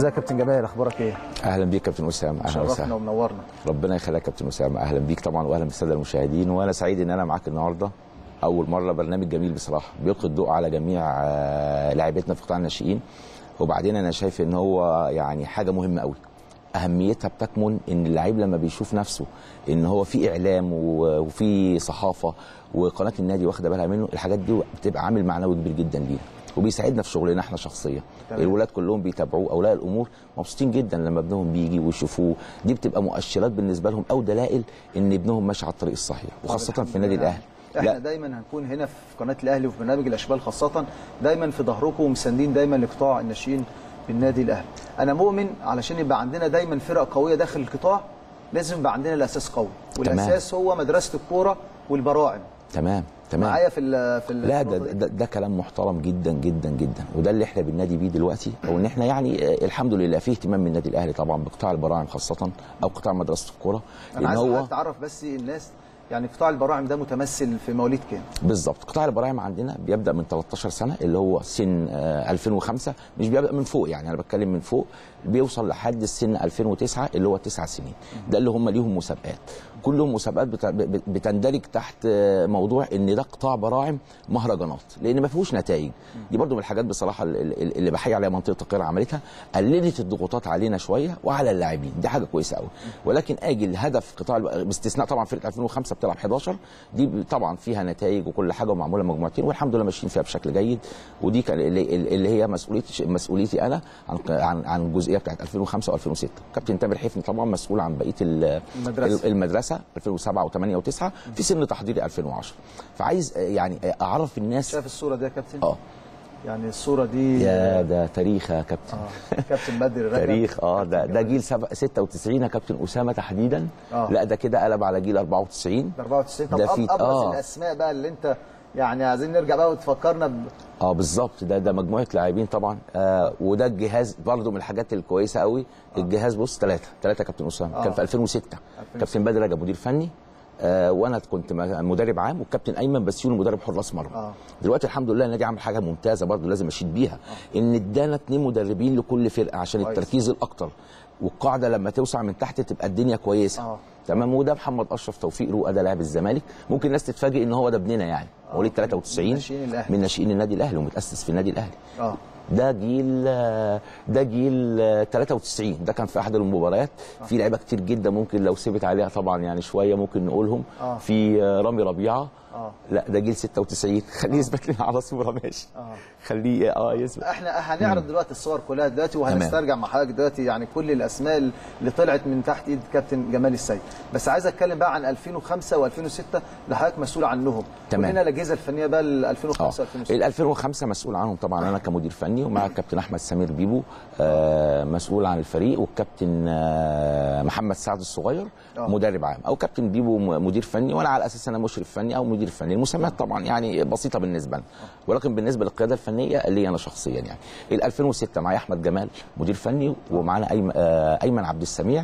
ازيك يا كابتن جمال اخبارك ايه؟ اهلا بيك كابتن اسامه اهلا شرفنا وسهلا ومنورنا ربنا يخليك كابتن اسامه اهلا بيك طبعا واهلا بالساده المشاهدين وانا سعيد ان انا معاك النهارده اول مره برنامج جميل بصراحه بيلقي الضوء على جميع آه، لاعبتنا في قطاع الناشئين وبعدين انا شايف ان هو يعني حاجه مهمه قوي اهميتها بتكمن ان اللعيب لما بيشوف نفسه ان هو في اعلام و- وفي صحافه وقناه النادي واخده بالها منه الحاجات دي بتبقى عامل معنوي كبير جدا لينا وبيساعدنا في شغلنا احنا شخصيا تمام. الولاد كلهم بيتابعوه اولياء الامور مبسوطين جدا لما ابنهم بيجي ويشوفوه دي بتبقى مؤشرات بالنسبه لهم او دلائل ان ابنهم ماشي على الطريق الصحيح وخاصه الحمد في النادي لله. الاهلي احنا لا دايما هنكون هنا في قناه الاهلي وفي برنامج الاشبال خاصه دايما في ظهركم ومساندين دايما لقطاع الناشئين بالنادي الاهلي انا مؤمن علشان يبقى عندنا دايما فرق قويه داخل القطاع لازم يبقى عندنا الاساس قوي والاساس هو مدرسه الكوره والبراعم تمام تمام معايا في ال في ال لا ده, ده, ده كلام محترم جدا جدا جدا وده اللي احنا بننادي بيه دلوقتي او ان احنا يعني آه، الحمد لله فيه اهتمام من النادي الاهلي طبعا بقطاع البراعم خاصه او قطاع مدرسه الكوره انا لان عايز هو حضرتك تعرف بس الناس يعني قطاع البراعم ده متمثل في مواليد كام؟ بالظبط قطاع البراعم عندنا بيبدا من 13 سنه اللي هو سن آه، 2005 مش بيبدا من فوق يعني انا بتكلم من فوق بيوصل لحد السن 2009 اللي هو 9 سنين ده اللي هم ليهم مسابقات كلهم مسابقات بت- بت- بتندرج تحت آه، موضوع ان ده قطاع براعم مهرجانات لان ما فيهوش نتائج دي برضو من الحاجات بصراحه ال- ال- اللي بحيي عليها منطقه القاهره عملتها قللت الضغوطات علينا شويه وعلى اللاعبين دي حاجه كويسه قوي ولكن اجي الهدف قطاع الب- باستثناء طبعا فرقه 2005 بتلعب 11 دي طبعا فيها نتائج وكل حاجه ومعموله مجموعتين والحمد لله ماشيين فيها بشكل جيد ودي كان اللي, اللي هي مسؤوليتي مسؤوليتي انا عن عن عن الجزئيه بتاعت 2005 و2006 كابتن تامر حفني طبعا مسؤول عن بقيه ال- المدرسة. المدرسه 2007 و8 و9 في سن تحضيري 2010 فعايز آه، يعني آه، اعرف الناس شايف الصوره دي يا كابتن؟ اه يعني الصوره دي يا ده تاريخ يا كابتن آه. كابتن بدر رجب تاريخ اه ده كابتن ده جمال. جيل سبع- 96 يا كابتن اسامه تحديدا آه. لا ده كده قلب على جيل 94 ده 94 طب ده أب- في- ابرز آه. الاسماء بقى اللي انت يعني عايزين نرجع بقى وتفكرنا ب... اه بالظبط ده ده مجموعه لاعبين طبعا آه وده الجهاز برضه من الحاجات الكويسه قوي الجهاز بص ثلاثه ثلاثه كابتن اسامه آه. كان في 2006 كابتن بدر رجب مدير فني آه وانا كنت م- مدرب عام والكابتن ايمن بسيوني مدرب حراس مرمى آه. دلوقتي الحمد لله النادي عمل حاجه ممتازه برضه لازم اشيد بيها ان ادانا اثنين مدربين لكل فرقه عشان كويس. التركيز الاكتر والقاعده لما توسع من تحت تبقى الدنيا كويسه آه. تمام وده محمد اشرف توفيق رؤى ده لاعب الزمالك ممكن الناس تتفاجئ ان هو ده ابننا يعني مواليد 93 من ناشئين الأهلي. من ناشئين النادي الاهلي ومتاسس في النادي الاهلي اه ده جيل ده جيل 93 ده كان في احد المباريات في لعيبه كتير جدا ممكن لو سبت عليها طبعا يعني شويه ممكن نقولهم آه. في رامي ربيعه اه لا ده جيل 96 خليه يثبت لنا على صوره ماشي اه خليه اه يثبت احنا هنعرض دلوقتي الصور كلها دلوقتي وهنسترجع مع حضرتك دلوقتي يعني كل الاسماء اللي طلعت من تحت ايد كابتن جمال السيد بس عايز اتكلم بقى عن 2005 و2006 اللي حضرتك مسؤول عنهم تمام. قول لنا الاجهزه الفنيه بقى ل اه 2005 و2006 ال 2005 مسؤول عنهم طبعا انا كمدير فني ومع الكابتن احمد سمير بيبو آه مسؤول عن الفريق والكابتن آه محمد سعد الصغير آه. مدرب عام او كابتن بيبو م- مدير فني وانا على اساس انا مشرف فني او مدير فني المسميات طبعا يعني بسيطه بالنسبه لنا ولكن بالنسبه للقياده الفنيه اللي انا شخصيا يعني ال 2006 معايا احمد جمال مدير فني ومعانا أيمن, آه ايمن عبد السميع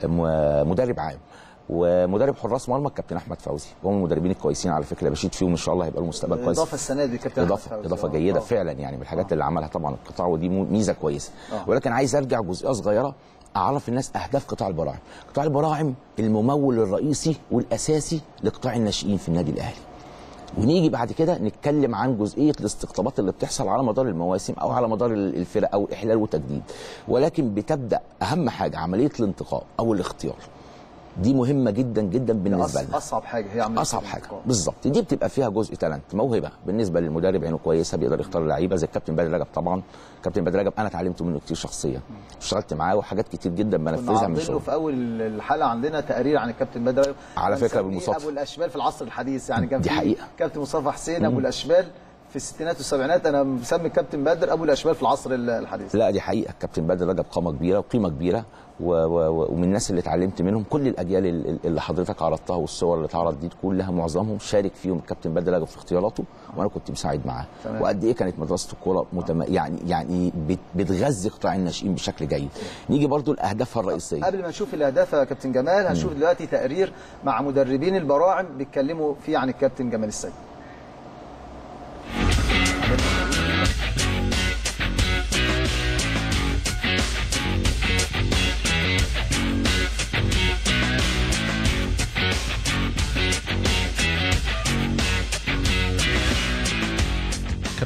م- مدرب عام ومدرب حراس مرمى الكابتن احمد فوزي وهم المدربين الكويسين على فكره بشيد فيهم ان شاء الله هيبقى المستقبل كويس اضافه السنه دي كابتن أحمد اضافه فوزي. اضافه آه. جيده آه. فعلا يعني من الحاجات اللي عملها طبعا القطاع ودي مو- ميزه كويسه آه. ولكن عايز ارجع جزئيه صغيره اعرف الناس اهداف قطاع البراعم قطاع البراعم الممول الرئيسي والاساسي لقطاع الناشئين في النادي الاهلي ونيجي بعد كده نتكلم عن جزئيه الاستقطابات اللي بتحصل على مدار المواسم او على مدار الفرق او الاحلال والتجديد ولكن بتبدا اهم حاجه عمليه الانتقاء او الاختيار دي مهمه جدا جدا بالنسبه أص- لنا اصعب حاجه هي عمليه اصعب حاجه الانتقال. بالظبط دي بتبقى فيها جزء تالنت موهبه بالنسبه للمدرب عينه كويسه بيقدر يختار لعيبه زي الكابتن بدر رجب طبعا كابتن بدر رجب انا اتعلمت منه كتير شخصيا اشتغلت معاه وحاجات كتير جدا كنا بنفذها من عاملين له شغل في اول الحلقه عندنا تقرير عن الكابتن بدر على فكرة بنسميه بالمصادفة. ابو الاشبال في العصر الحديث يعني كان دي في حقيقة. كابتن مصطفى حسين ابو الاشبال في الستينات والسبعينات انا مسمي الكابتن بدر ابو الاشبال في العصر الحديث لا دي حقيقه الكابتن بدر رجب قامه كبيره وقيمه كبيره و و ومن الناس اللي اتعلمت منهم كل الاجيال ال- اللي حضرتك عرضتها والصور اللي اتعرضت دي كلها معظمهم شارك فيهم الكابتن بدر رجب في اختياراته وانا كنت مساعد معاه تمام. وقد ايه كانت مدرسه الكوره متم... يعني يعني بت- بتغذي قطاع الناشئين بشكل جيد نيجي برضو لاهدافها الرئيسيه قبل ما نشوف الاهداف يا كابتن جمال هنشوف دلوقتي تقرير مع مدربين البراعم بيتكلموا فيه عن الكابتن جمال السيد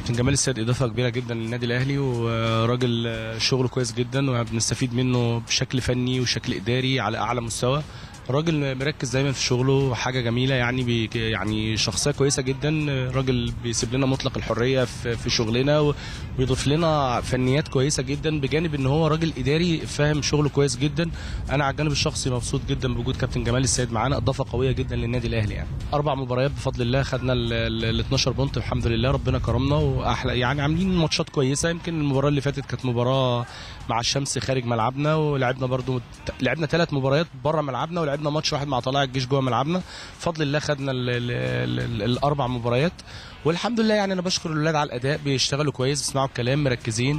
كابتن جمال السيد اضافه كبيره جدا للنادي الاهلي وراجل شغله كويس جدا وبنستفيد منه بشكل فني وشكل اداري على اعلى مستوى راجل مركز دايما في شغله حاجه جميله يعني بي يعني شخصيه كويسه جدا راجل بيسيب لنا مطلق الحريه في, في شغلنا ويضيف لنا فنيات كويسه جدا بجانب ان هو راجل اداري فاهم شغله كويس جدا انا على الجانب الشخصي مبسوط جدا بوجود كابتن جمال السيد معانا اضافه قويه جدا للنادي الاهلي يعني اربع مباريات بفضل الله خدنا ال 12 بونت الحمد لله ربنا كرمنا واحلى يعني عاملين ماتشات كويسه يمكن المباراه اللي فاتت كانت مباراه مع الشمس خارج ملعبنا ولعبنا برضو لعبنا ثلاث مباريات بره ملعبنا ولعبنا ماتش واحد مع طلائع الجيش جوه ملعبنا بفضل الله خدنا ال ال ال ال الاربع مباريات والحمد لله يعني انا بشكر الاولاد على الاداء بيشتغلوا كويس بيسمعوا الكلام مركزين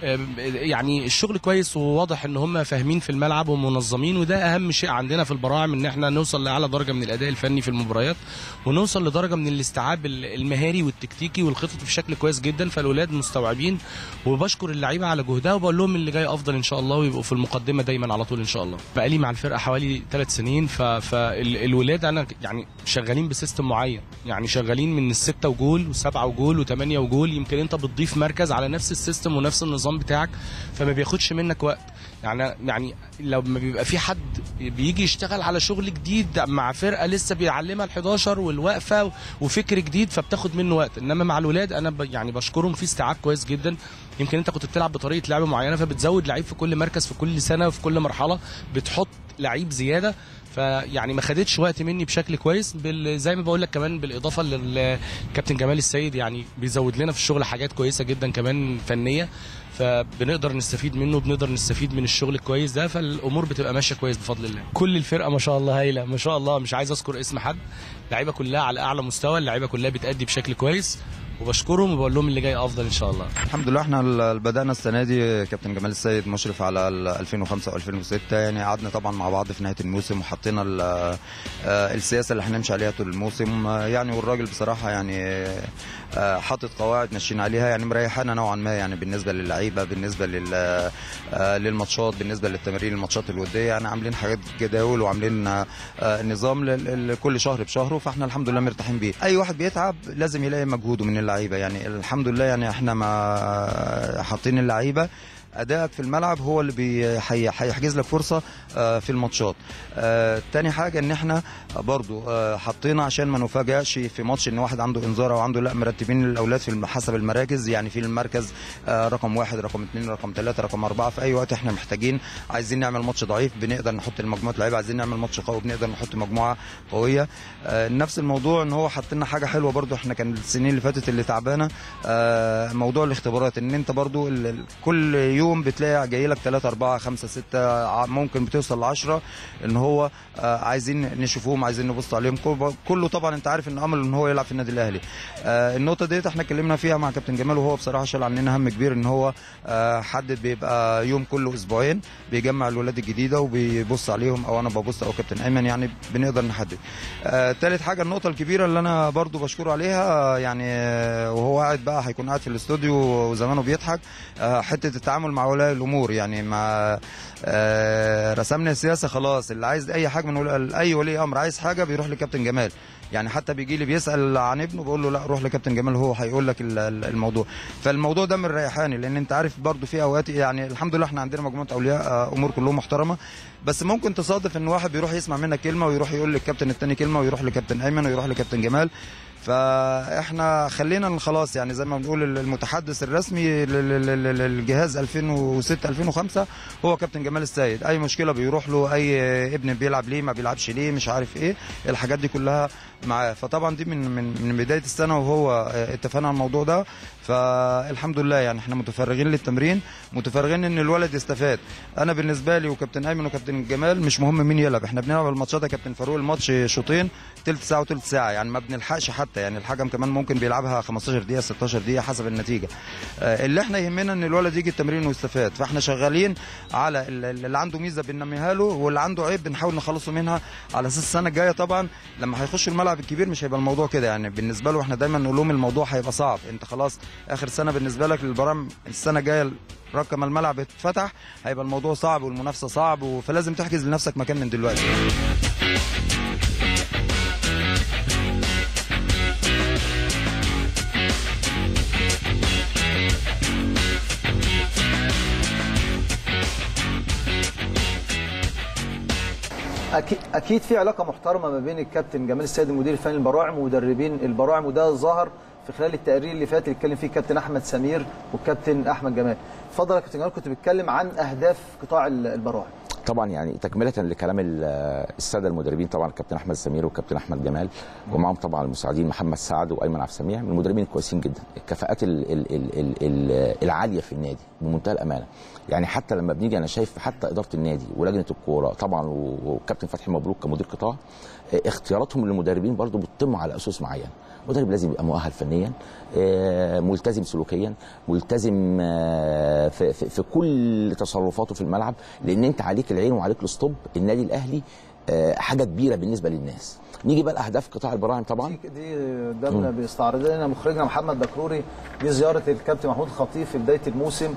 يعني الشغل كويس وواضح ان هم فاهمين في الملعب ومنظمين وده اهم شيء عندنا في البراعم ان احنا نوصل لاعلى درجه من الاداء الفني في المباريات ونوصل لدرجه من الاستيعاب المهاري والتكتيكي والخطط بشكل كويس جدا فالاولاد مستوعبين وبشكر اللعيبه على جهدها وبقول لهم اللي جاي افضل ان شاء الله ويبقوا في المقدمه دايما على طول ان شاء الله بقالي مع الفرقه حوالي ثلاث سنين فالولاد انا يعني شغالين بسيستم معين يعني شغالين من الستة وجول وسبعة وجول وثمانية وجول يمكن انت بتضيف مركز على نفس السيستم ونفس النظام النظام بتاعك فما بياخدش منك وقت يعني يعني لما بيبقى في حد بيجي يشتغل على شغل جديد مع فرقه لسه بيعلمها ال11 والوقفه وفكر جديد فبتاخد منه وقت انما مع الولاد انا ب يعني بشكرهم في استيعاب كويس جدا يمكن انت كنت بتلعب بطريقه لعب معينه فبتزود لعيب في كل مركز في كل سنه وفي كل مرحله بتحط لعيب زياده فيعني ما خدتش وقت مني بشكل كويس بال... زي ما بقول لك كمان بالاضافه للكابتن جمال السيد يعني بيزود لنا في الشغل حاجات كويسه جدا كمان فنيه فبنقدر نستفيد منه بنقدر نستفيد من الشغل الكويس ده فالامور بتبقى ماشيه كويس بفضل الله كل الفرقه ما شاء الله هايله ما شاء الله مش عايز اذكر اسم حد اللعيبه كلها على اعلى مستوى اللعيبه كلها بتادي بشكل كويس وبشكرهم وبقول لهم اللي جاي افضل ان شاء الله الحمد لله احنا بدانا السنه دي كابتن جمال السيد مشرف على 2005 و2006 يعني قعدنا طبعا مع بعض في نهايه الموسم وحطينا السياسه اللي هنمشي عليها طول الموسم يعني والراجل بصراحه يعني حاطط قواعد ماشيين عليها يعني مريحانا نوعا ما يعني بالنسبه للعيبه بالنسبه لل للماتشات بالنسبه للتمارين الماتشات الوديه يعني عاملين حاجات جداول وعاملين نظام لكل شهر بشهره فاحنا الحمد لله مرتاحين بيه اي واحد بيتعب لازم يلاقي مجهوده من اللعيبه يعني الحمد لله يعني احنا ما حاطين اللعيبه ادائك في الملعب هو اللي هيحجز لك فرصه في الماتشات تاني حاجه ان احنا برضو حطينا عشان ما نفاجئش في ماتش ان واحد عنده انذار او عنده لا مرتبين الاولاد في حسب المراكز يعني في المركز رقم واحد رقم اثنين رقم ثلاثه رقم اربعه في اي وقت احنا محتاجين عايزين نعمل ماتش ضعيف بنقدر نحط المجموعه لعيبه عايزين نعمل ماتش قوي بنقدر نحط مجموعه قويه نفس الموضوع ان هو حط لنا حاجه حلوه برضو احنا كان السنين اللي فاتت اللي تعبانه موضوع الاختبارات ان انت برضو كل يوم يوم بتلاقي جاي لك 3 4 5 6 ممكن بتوصل ل 10 ان هو عايزين نشوفوهم عايزين نبص عليهم كله طبعا انت عارف ان امل ان هو يلعب في النادي الاهلي النقطه ديت احنا اتكلمنا فيها مع كابتن جمال وهو بصراحه شال عننا هم كبير ان هو حدد بيبقى يوم كله اسبوعين بيجمع الولاد الجديده وبيبص عليهم او انا ببص او كابتن ايمن يعني بنقدر نحدد ثالث حاجه النقطه الكبيره اللي انا برضو بشكره عليها يعني وهو قاعد بقى هيكون قاعد في الاستوديو وزمانه بيضحك حته التعامل مع اولياء الامور يعني مع آه رسمنا السياسه خلاص اللي عايز اي حاجه من اي ولي امر عايز حاجه بيروح لكابتن جمال يعني حتى بيجي لي بيسال عن ابنه بقول له لا روح لكابتن جمال هو هيقول لك الموضوع فالموضوع ده من ريحاني لان انت عارف برضو في اوقات يعني الحمد لله احنا عندنا مجموعه اولياء امور كلهم محترمه بس ممكن تصادف ان واحد بيروح يسمع منك كلمه ويروح يقول للكابتن الثاني كلمه ويروح لكابتن ايمن ويروح لكابتن جمال فاحنا خلينا خلاص يعني زي ما بنقول المتحدث الرسمي للجهاز 2006 2005 هو كابتن جمال السيد اي مشكله بيروح له اي ابن بيلعب ليه ما بيلعبش ليه مش عارف ايه الحاجات دي كلها معاه فطبعا دي من من من بدايه السنه وهو اتفقنا على الموضوع ده فالحمد لله يعني احنا متفرغين للتمرين متفرغين ان الولد يستفاد انا بالنسبه لي وكابتن ايمن وكابتن جمال مش مهم مين يلعب احنا بنلعب الماتشات يا كابتن فاروق الماتش شوطين ثلث ساعه وثلث ساعه يعني ما بنلحقش حتى يعني الحكم كمان ممكن بيلعبها 15 دقيقه 16 دقيقه حسب النتيجه اللي احنا يهمنا ان الولد يجي التمرين ويستفاد فاحنا شغالين على اللي عنده ميزه بننميها له واللي عنده عيب بنحاول نخلصه منها على اساس السنه الجايه طبعا لما هيخش الملعب الكبير مش هيبقى الموضوع كده يعني بالنسبه له احنا دايما نقول لهم الموضوع هيبقى صعب انت خلاص اخر سنه بالنسبه لك للبرام السنه الجايه رقم الملعب اتفتح هيبقى الموضوع صعب والمنافسه صعب فلازم تحجز لنفسك مكان من دلوقتي اكيد اكيد في علاقه محترمه ما بين الكابتن جمال السيد المدير الفني للبراعم ومدربين البراعم وده ظهر في خلال التقرير اللي فات اللي اتكلم فيه الكابتن احمد سمير والكابتن احمد جمال اتفضل يا كابتن جمال كنت بتتكلم عن اهداف قطاع ال- البراعم طبعا يعني تكمله لكلام ال- الساده المدربين طبعا الكابتن احمد سمير والكابتن احمد جمال ومعهم طبعا المساعدين محمد سعد وايمن عبد السميع من المدربين الكويسين جدا الكفاءات ال ال ال ال ال العاليه في النادي بمنتهى الامانه يعني حتى لما بنيجي انا شايف حتى اداره النادي ولجنه الكوره طبعا والكابتن فتحي مبروك كمدير قطاع اه، اختياراتهم للمدربين برضو بتتم على اسس معينه مدرب لازم يبقى مؤهل فنيا اه، ملتزم سلوكيا ملتزم اه، في, في, في كل تصرفاته في الملعب لان انت عليك العين وعليك الاسطوب النادي الاهلي اه، حاجه كبيره بالنسبه للناس نيجي بقى لاهداف قطاع البراعم طبعا دي دي ده بيستعرض لنا مخرجنا محمد بكروري دي زياره الكابتن محمود خطيب في بدايه الموسم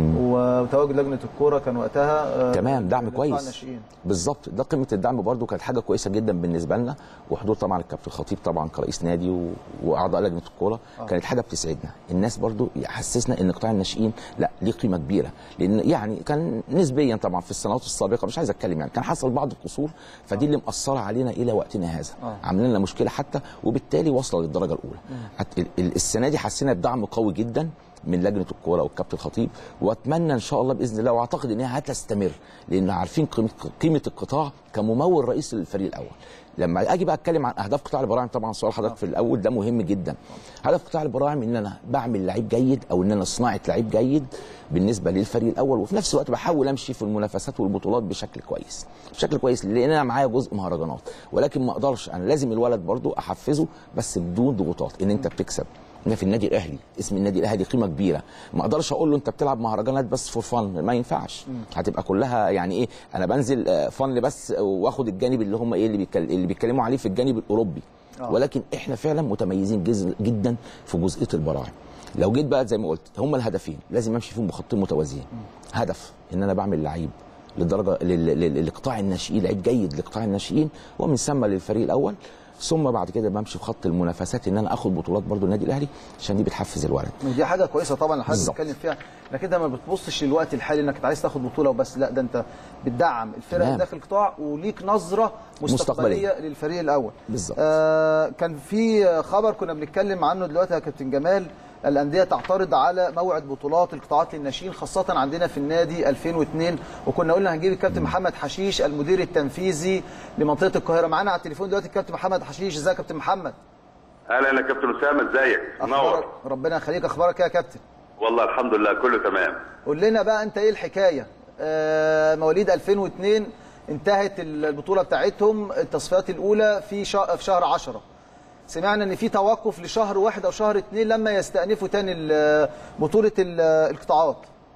وتواجد لجنه الكوره كان وقتها آه، تمام دعم لقطاع كويس الناشئين. بالظبط ده قيمه الدعم برضو كانت حاجه كويسه جدا بالنسبه لنا وحضور طبعا الكابتن خطيب طبعا كرئيس نادي و... واعضاء لجنه الكوره كانت حاجه بتسعدنا الناس برضو يحسسنا ان قطاع الناشئين لا ليه قيمه كبيره لان يعني كان نسبيا طبعا في السنوات السابقه مش عايز اتكلم يعني كان حصل بعض القصور فدي اللي مأثره علينا الى وقتنا هذا آه. عاملين لنا مشكله حتى وبالتالي واصله للدرجه الاولى هت- ال- ال- السنه دي حسينا بدعم قوي جدا من لجنه الكوره والكابتن خطيب واتمنى ان شاء الله باذن الله واعتقد ان هي هتستمر لان عارفين قيمه قيمه القطاع كممول رئيس للفريق الاول لما اجي بقى اتكلم عن اهداف قطاع البراعم طبعا سؤال حضرتك في الاول ده مهم جدا هدف قطاع البراعم ان انا بعمل لعيب جيد او ان انا صناعه لعيب جيد بالنسبه للفريق الاول وفي نفس الوقت بحاول امشي في المنافسات والبطولات بشكل كويس بشكل كويس لان انا معايا جزء مهرجانات ولكن ما اقدرش انا لازم الولد برضو احفزه بس بدون ضغوطات ان انت بتكسب انا في النادي الاهلي اسم النادي الاهلي قيمه كبيره ما اقدرش اقول له انت بتلعب مهرجانات بس فور فن ما ينفعش هتبقى كلها يعني ايه انا بنزل آه، فن بس واخد الجانب اللي هم ايه اللي بيتكلم اللي بيتكلموا عليه في الجانب الاوروبي آه. ولكن احنا فعلا متميزين جز- جدا في جزئيه البراعم لو جيت بقى زي ما قلت هم الهدفين لازم امشي فيهم بخطين متوازيين هدف ان انا بعمل لعيب للدرجه لل- لل- لقطاع الناشئين لعيب جيد لقطاع الناشئين ومن ثم للفريق الاول ثم بعد كده بمشي في خط المنافسات ان انا اخد بطولات برضو النادي الاهلي عشان دي بتحفز الولد ودي حاجه كويسه طبعا اللي حضرتك بالظبط. بتتكلم فيها انك انت ما بتبصش للوقت الحالي انك انت عايز تاخد بطوله وبس لا ده انت بتدعم الفرق تمام. داخل القطاع وليك نظره مستقبليه, مستقبلية. للفريق الاول بالظبط. آه كان في خبر كنا بنتكلم عنه دلوقتي يا كابتن جمال الانديه تعترض على موعد بطولات القطاعات للناشئين خاصه عندنا في النادي 2002 وكنا قلنا هنجيب الكابتن محمد حشيش المدير التنفيذي لمنطقه القاهره معانا على التليفون دلوقتي الكابتن محمد حشيش ازيك يا كابتن محمد اهلا يا كابتن اسامه ازيك اخبارك منور ربنا يخليك اخبارك إيه يا كابتن والله الحمد لله كله تمام قول لنا بقى انت ايه الحكايه آه مواليد 2002 انتهت البطوله بتاعتهم التصفيات الاولى في شهر في شهر 10 سمعنا ان في توقف لشهر واحد او شهر اثنين لما يستأنفوا تاني ال- بطوله ال- القطاعات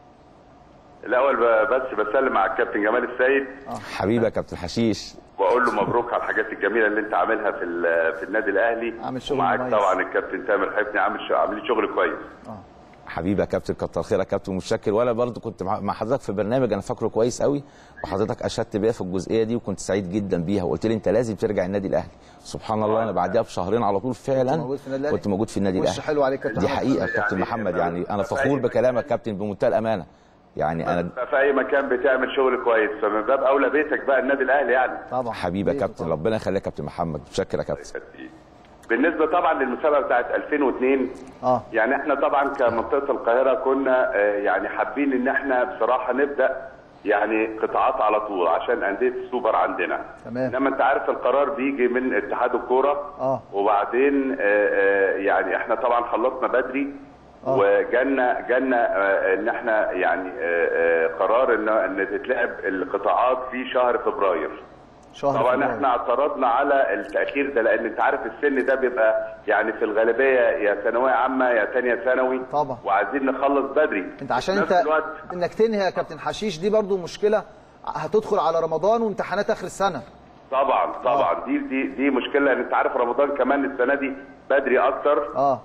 الاول ب- بس بسلم على الكابتن جمال السيد حبيبي يا كابتن حشيش واقول له مبروك على الحاجات الجميله اللي انت عاملها في ال- في النادي الاهلي عامل شغل ومعاك مميز. طبعا الكابتن تامر حفني عامل ش- عاملين شغل كويس حبيبي يا كابتن كتر خيرك يا كابتن متشكر وانا برضو كنت مع مع حضرتك في برنامج انا فاكره كويس قوي وحضرتك اشدت بيا في الجزئيه دي وكنت سعيد جدا بيها وقلت لي انت لازم ترجع النادي الاهلي سبحان الله انا بعدها بشهرين على طول فعلا موجود في النادي الأهلي؟ كنت موجود في النادي وش الاهلي حلو عليك يا كابتن دي محمد. حقيقه يا كابتن يعني محمد أنا- يعني انا أنا فخور فاهم. بكلامك كابتن بمنتهى الامانه يعني انا في اي مكان بتعمل شغل كويس فمن باب اولى بيتك بقى النادي الاهلي يعني طبعا حبيبي يا بيته كابتن طبعاً. ربنا يخليك يا كابتن محمد متشكر يا كابتن بالنسبه طبعا للمسابقه بتاعت 2002 اه يعني احنا طبعا كمنطقه القاهره كنا آه، يعني حابين ان احنا بصراحه نبدا يعني قطاعات على طول عشان انديه السوبر عندنا تمام. انما انت عارف القرار بيجي من اتحاد الكوره آه. وبعدين آه، آه، يعني احنا طبعا خلصنا بدري آه. وجالنا جالنا آه، ان احنا يعني آه، آه، قرار ان ان تتلعب القطاعات في شهر فبراير شهر طبعا فبراير. احنا اعترضنا على التاخير ده لان انت عارف السن ده بيبقى يعني في الغالبيه يا ثانويه عامه يا ثانيه ثانوي طبعا. وعايزين نخلص بدري انت عشان في انت نفس الوقت انك تنهي يا كابتن حشيش دي برضو مشكله هتدخل على رمضان وامتحانات اخر السنه طبعا طبعا دي دي دي مشكله لان انت عارف رمضان كمان السنه دي بدري اكتر اه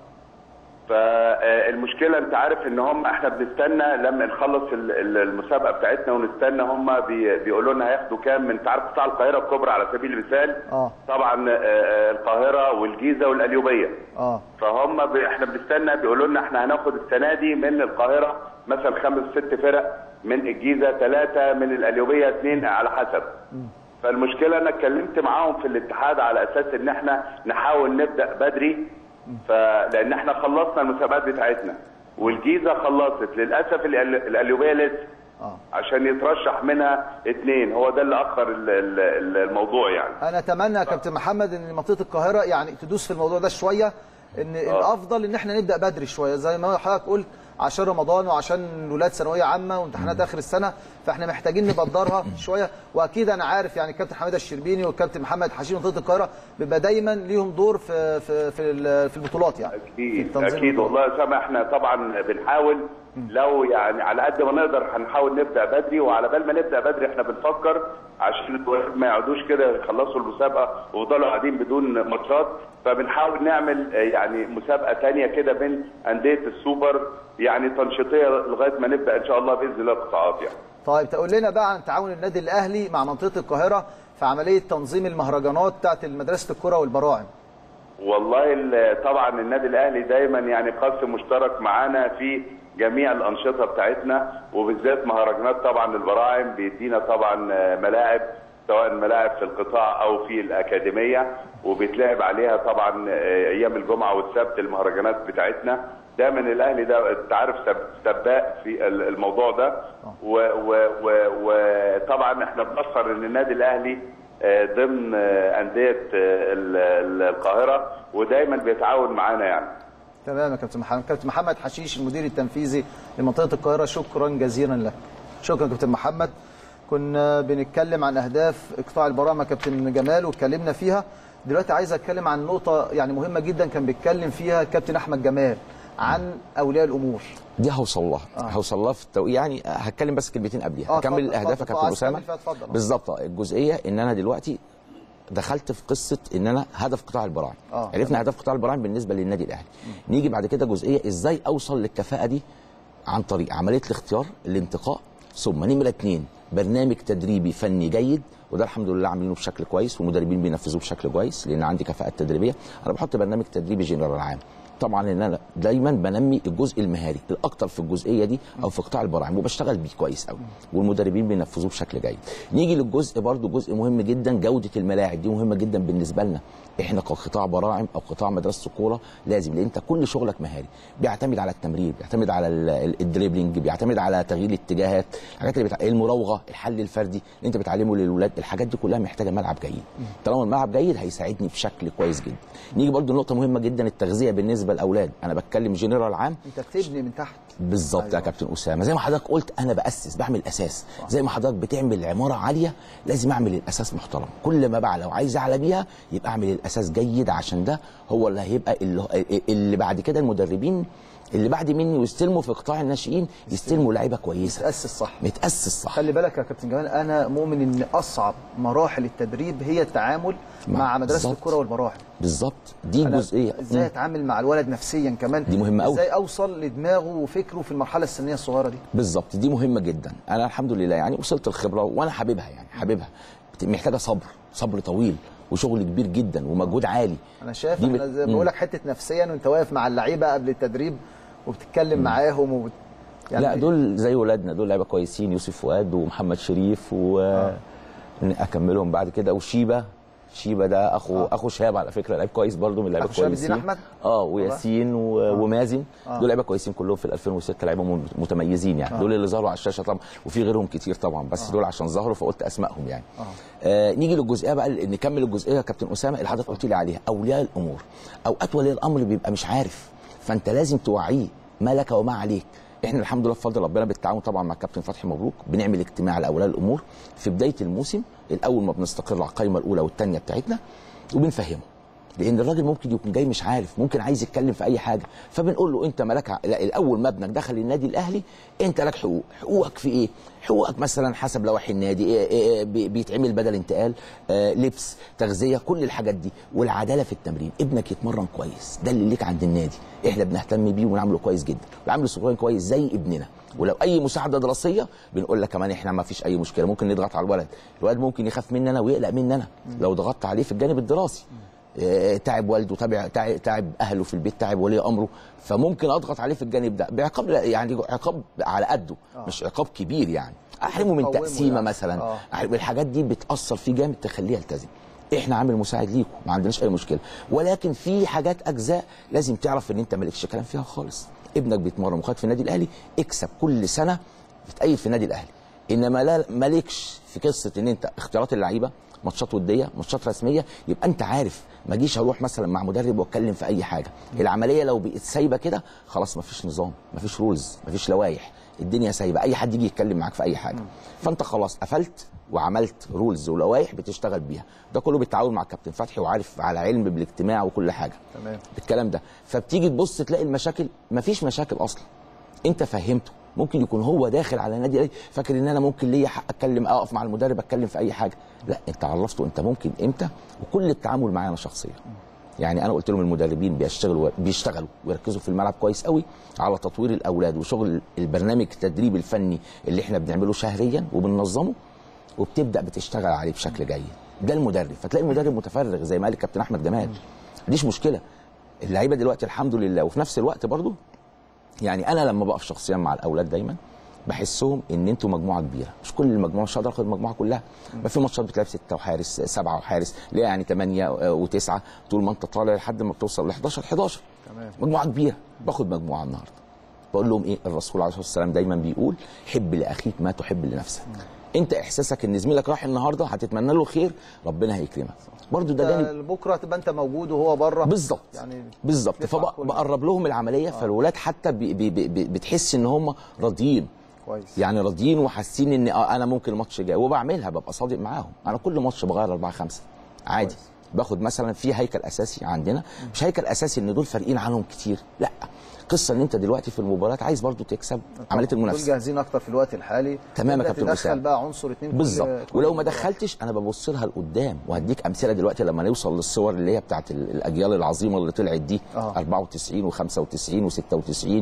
فالمشكله انت عارف ان هم احنا بنستنى لما نخلص ال- ال- المسابقه بتاعتنا ونستنى هم بي بيقولوا لنا هياخدوا كام من انت عارف قطاع القاهره الكبرى على سبيل المثال اه طبعا آه، آه، القاهره والجيزه والقليوبيه اه فهم ب... احنا بنستنى بيقولوا لنا احنا هناخد السنه دي من القاهره مثلا خمس ست فرق من الجيزه ثلاثه من القليوبيه اثنين على حسب فالمشكله انا اتكلمت معاهم في الاتحاد على اساس ان احنا نحاول نبدا بدري فلان احنا خلصنا المسابقات بتاعتنا والجيزه خلصت للاسف القل- القليوبيه لسه اه عشان يترشح منها اثنين هو ده اللي اخر ال- ال- ال- الموضوع يعني انا اتمنى يا كابتن محمد ان منطقه القاهره يعني تدوس في الموضوع ده شويه ان الافضل ان احنا نبدا بدري شويه زي ما حضرتك قلت عشان رمضان وعشان ولاد ثانويه عامه وامتحانات اخر السنه فاحنا محتاجين نبدرها شويه واكيد انا عارف يعني الكابتن حماده الشربيني والكابتن محمد حشيش منطقه القاهره بيبقى دايما ليهم دور في في في, ال- في البطولات يعني في اكيد تنظيم اكيد البطولات. والله يا سامح احنا طبعا بنحاول لو يعني على قد ما نقدر هنحاول نبدا بدري وعلى بال ما نبدا بدري احنا بنفكر عشان الولاد ما يقعدوش كده يخلصوا المسابقه ويفضلوا قاعدين بدون ماتشات فبنحاول نعمل آه، يعني مسابقه تانية كده بين انديه السوبر يعني تنشيطيه لغايه ما نبدا ان شاء الله باذن الله القطاعات يعني طيب تقول لنا بقى عن تعاون النادي الاهلي مع منطقه القاهره في عمليه تنظيم المهرجانات بتاعت مدرسه الكره والبراعم والله ال- طبعا النادي الاهلي دايما يعني قاسم مشترك معانا في جميع الانشطه بتاعتنا وبالذات مهرجانات طبعا البراعم بيدينا طبعا آه، ملاعب سواء ملاعب في القطاع او في الاكاديميه وبيتلعب عليها طبعا آه، ايام الجمعه والسبت المهرجانات بتاعتنا دايما الاهلي ده انت عارف سب- سباق في ال- الموضوع ده و- و- و- وطبعا احنا بنفخر ان النادي الاهلي آه، ضمن آه، انديه آه، ال- ال- القاهره ودايما بيتعاون معانا يعني تمام يا كابتن محمد كابتن محمد حشيش المدير التنفيذي لمنطقه القاهره شكرا جزيلا لك شكرا كابتن محمد كنا بنتكلم عن اهداف قطاع البراعم يا كابتن جمال واتكلمنا فيها دلوقتي عايز اتكلم عن نقطه يعني مهمه جدا كان بيتكلم فيها كابتن احمد جمال عن اولياء الامور دي هوصل لها آه. هوصل لها في التو... يعني هتكلم بس كلمتين قبليها آه، هكمل اتفضل، الاهداف يا اتفضل. كابتن عايز اسامه تكمل فيها اتفضل. بالظبط آه، الجزئيه ان انا دلوقتي دخلت في قصه ان انا هدف قطاع البراعم آه، عرفنا هدف قطاع البراعم بالنسبه للنادي الاهلي نيجي بعد كده جزئيه ازاي اوصل للكفاءه دي عن طريق عمليه الاختيار الانتقاء ثم نمره اثنين برنامج تدريبي فني جيد وده الحمد لله عاملينه بشكل كويس والمدربين بينفذوه بشكل كويس لان عندي كفاءات تدريبيه انا بحط برنامج تدريبي جنرال عام طبعا ان انا دايما بنمي الجزء المهاري الاكتر في الجزئيه دي او في قطاع البراعم وبشتغل بيه كويس قوي والمدربين بينفذوه بشكل جيد نيجي للجزء برضو جزء مهم جدا جوده الملاعب دي مهمه جدا بالنسبه لنا احنا كقطاع براعم او قطاع مدرسه الكوره لازم لان انت كل شغلك مهاري بيعتمد على التمرير بيعتمد على ال- ال- الدريبلينج بيعتمد على تغيير الاتجاهات الحاجات اللي بتع... المراوغه الحل الفردي اللي انت بتعلمه للولاد الحاجات دي كلها محتاجه ملعب جيد طالما الملعب جيد هيساعدني بشكل كويس جدا نيجي برضو نقطه مهمه جدا التغذيه بالنسبه للاولاد انا بتكلم جنرال عام انت بتبني من تحت بالظبط أيوة. يا كابتن اسامه زي ما حضرتك قلت انا باسس بعمل اساس زي ما حضرتك بتعمل عماره عاليه لازم اعمل الاساس محترم كل ما بعلى وعايز اعلى بيها يبقى اعمل الاساس جيد عشان ده هو اللي هيبقى اللي, اللي بعد كده المدربين اللي بعد مني ويستلموا في قطاع الناشئين يستلموا لعيبه كويسه تاسس صح متاسس صح خلي بالك يا كابتن جمال انا مؤمن ان اصعب مراحل التدريب هي التعامل مع- مع مدرسه بالظبط. الكره والمراحل بالظبط دي أنا جزئيه ازاي مم. اتعامل مع الولد نفسيا كمان دي مهمة أوي. ازاي اوصل لدماغه وفكره في المرحله السنيه الصغيره دي بالظبط دي مهمه جدا انا الحمد لله يعني وصلت الخبره وانا حاببها يعني حاببها بت- محتاجه صبر صبر طويل وشغل كبير جدا ومجهود عالي انا شايف دي احنا بت- زي مم. بقول لك حته نفسيا وانت واقف مع اللعيبه قبل التدريب وبتتكلم معاهم وبت... لا دول زي ولادنا دول لعيبه كويسين يوسف فؤاد ومحمد شريف و اكملهم بعد كده وشيبه شيبه ده اخو آه. آه. اخو شهاب على فكره لعيب كويس برضه من اللعيبه أخو شهاب كويسين الدين أحمد؟ اه وياسين و... آه. ومازن آه. دول لعيبه كويسين كلهم في ال 2006 لعيبه م- متميزين يعني آه. آه. دول اللي ظهروا على الشاشه طبعا وفي غيرهم كتير طبعا بس آه. آه. دول عشان ظهروا فقلت اسمائهم يعني آه. آه نيجي للجزئيه بقى اللي- نكمل الجزئيه يا كابتن اسامه اللي حضرتك قلت لي عليها اولياء الامور اوقات ولي الامر بيبقى مش عارف فانت لازم توعيه ما لك وما عليك احنا الحمد لله بفضل ربنا بالتعاون طبعا مع كابتن فتحي مبروك بنعمل اجتماع لاولياء الامور في بدايه الموسم الاول ما بنستقر على القائمه الاولى والثانيه بتاعتنا وبنفهمه لان الراجل ممكن يكون جاي مش عارف ممكن عايز يتكلم في اي حاجه فبنقول له انت مالك ع- لا، الاول ما ابنك دخل النادي الاهلي انت لك حقوق حقوقك في ايه حقوقك مثلا حسب لوائح النادي إيه إيه بي- بيتعمل بدل انتقال آه لبس تغذيه كل الحاجات دي والعداله في التمرين ابنك يتمرن كويس ده اللي ليك عند النادي احنا بنهتم بيه ونعمله كويس جدا ونعمله صغير كويس زي ابننا ولو اي مساعده دراسيه بنقول لك كمان احنا ما فيش اي مشكله ممكن نضغط على الولد الولد ممكن يخاف مننا ويقلق مننا لو ضغطت عليه في الجانب الدراسي آه، تعب والده تعب تعب, تعب اهله في البيت تعب ولي امره فممكن اضغط عليه في الجانب ده بعقاب لا- يعني عقاب على قده مش عقاب كبير يعني احرمه من تقومه تقسيمه يعني. مثلا آه. الحاجات دي بتاثر فيه جامد تخليه يلتزم احنا عامل مساعد ليكم ما عندناش اي مشكله ولكن في حاجات اجزاء لازم تعرف ان انت مالكش كلام فيها خالص ابنك بيتمرن مخاط في النادي الاهلي اكسب كل سنه بتأيد في النادي الاهلي انما لا مالكش في قصه ان انت اختيارات اللعيبه ماتشات وديه ماتشات رسميه يبقى انت عارف ما اجيش اروح مثلا مع مدرب واتكلم في اي حاجه العمليه لو بقت سايبه كده خلاص ما فيش نظام ما فيش رولز ما فيش لوائح الدنيا سايبه اي حد يجي يتكلم معاك في اي حاجه فانت خلاص قفلت وعملت رولز ولوائح بتشتغل بيها ده كله بالتعاون مع الكابتن فتحي وعارف على علم بالاجتماع وكل حاجه تمام. بالكلام ده فبتيجي تبص تلاقي المشاكل مفيش مشاكل اصلا انت فهمته ممكن يكون هو داخل على النادي الاهلي فاكر ان انا ممكن ليا حق اتكلم اقف مع المدرب اتكلم في اي حاجه لا انت عرفته انت ممكن امتى وكل التعامل معايا انا شخصيا يعني انا قلت لهم المدربين بيشتغلوا بيشتغلوا ويركزوا في الملعب كويس قوي على تطوير الاولاد وشغل البرنامج التدريب الفني اللي احنا بنعمله شهريا وبننظمه وبتبدا بتشتغل عليه بشكل جيد ده المدرب فتلاقي المدرب متفرغ زي ما قال الكابتن احمد جمال مفيش مشكله اللعيبه دلوقتي الحمد لله وفي نفس الوقت برضو يعني انا لما بقف شخصيا مع الاولاد دايما بحسهم ان انتوا مجموعه كبيره مش كل المجموعه مش هقدر اخد المجموعه كلها ما في ماتشات بتلعب سته وحارس سبعه وحارس ليه يعني ثمانيه وتسعه طول ما انت طالع لحد ما بتوصل ل 11 11 تمام. مجموعه كبيره باخد مجموعه النهارده بقول لهم ايه الرسول عليه الصلاه والسلام دايما بيقول حب لاخيك ما تحب لنفسك انت احساسك ان زميلك راح النهارده هتتمنى له الخير ربنا هيكرمك برضو ده جانب ده بكره تبقى انت موجود وهو بره بالظبط يعني بالظبط بيطلع كله. فبقرب لهم العمليه فالولاد حتى بي بي بي بي- بتحس ان هم راضيين كويس يعني راضيين وحاسين ان آه انا ممكن الماتش جاي وبعملها ببقى صادق معاهم انا كل ماتش بغير اربعه خمسه عادي كويس. باخد مثلا في هيكل اساسي عندنا مش هيكل اساسي ان دول فارقين عنهم كتير لا قصه ان انت دلوقتي في المباراه عايز برضو تكسب عمليه دول المنافسه جاهزين اكتر في الوقت الحالي تمام يا تبدأ كابتن تدخل أسامة. بقى عنصر اتنين كل- بالظبط كل ولو ما مباراة. دخلتش انا ببص لها لقدام وهديك امثله دلوقتي لما نوصل للصور اللي هي بتاعت ال- الاجيال العظيمه اللي طلعت دي آه. 94 و95 و96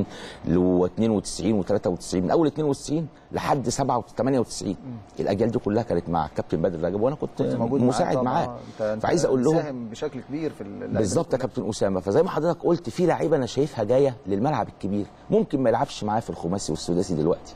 ل 92 و93 من اول 92 لحد 97 98 الاجيال دي كلها كانت مع الكابتن بدر رجب وانا كنت موجود معاه مساعد طبعاً. معاه انت انت فعايز اقول لهم مساهم بشكل كبير في اللعيبة بالظبط يا كلها. كابتن اسامه فزي ما حضرتك قلت في لعيبه انا شايفها جايه للملعب الكبير ممكن ما يلعبش معاه في الخماسي والسداسي دلوقتي